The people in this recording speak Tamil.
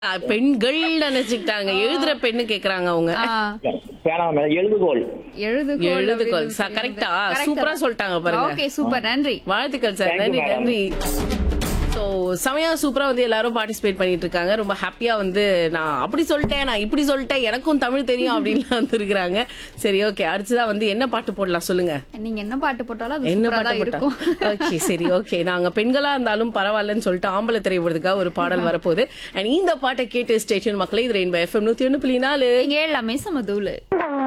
ஆ, பெண்கள் நினைச்சுக்கிட்டாங்க எழுதுற பெண்ணு கேக்குறாங்க அவங்க ஆ, வேணாம் மேடம் எழுதுகோல் எழுதுகோல் எழுதுகோல் அப்படின்னு ச- கரெக்டா Correct சூப்பரா தான். சொல்லிட்டாங்க பாருங்க ஓகே சூப்பர் நன்றி வாழ்த்துக்கள் சார் Thank you, நன்றி madam. நன்றி ஸோ செமையா சூப்பரா வந்து எல்லாரும் பார்ட்டிசிபேட் பண்ணிட்டு இருக்காங்க ரொம்ப ஹாப்பியா வந்து நான் அப்படி சொல்லிட்டேன் நான் இப்படி சொல்லிட்டேன் எனக்கும் தமிழ் தெரியும் அப்படின்னு வந்துருக்காங்க சரி ஓகே அடுத்ததா வந்து என்ன பாட்டு போடலாம் சொல்லுங்க நீங்க என்ன பாட்டு போட்டாலும் அது என்ன சூப்பரா பாட்டு தான் போட்டா இருக்கும் ஓகே சரி ஓகே நாங்க பெண்களா இருந்தாலும் பரவாயில்லன்னு சொல்லிட்டு ஆம்பளை திரைப்படத்துக்காக ஒரு பாடல் வரப்போகுது அண்ட் இந்த பாட்டை கேட்டு ஸ்டேஷன் மக்களே இது ரெயின்போ எஃப்எம் நூத்தி ஒண்ணு புள்ளி நாலு நீங்க எல்லாமே சமதூளு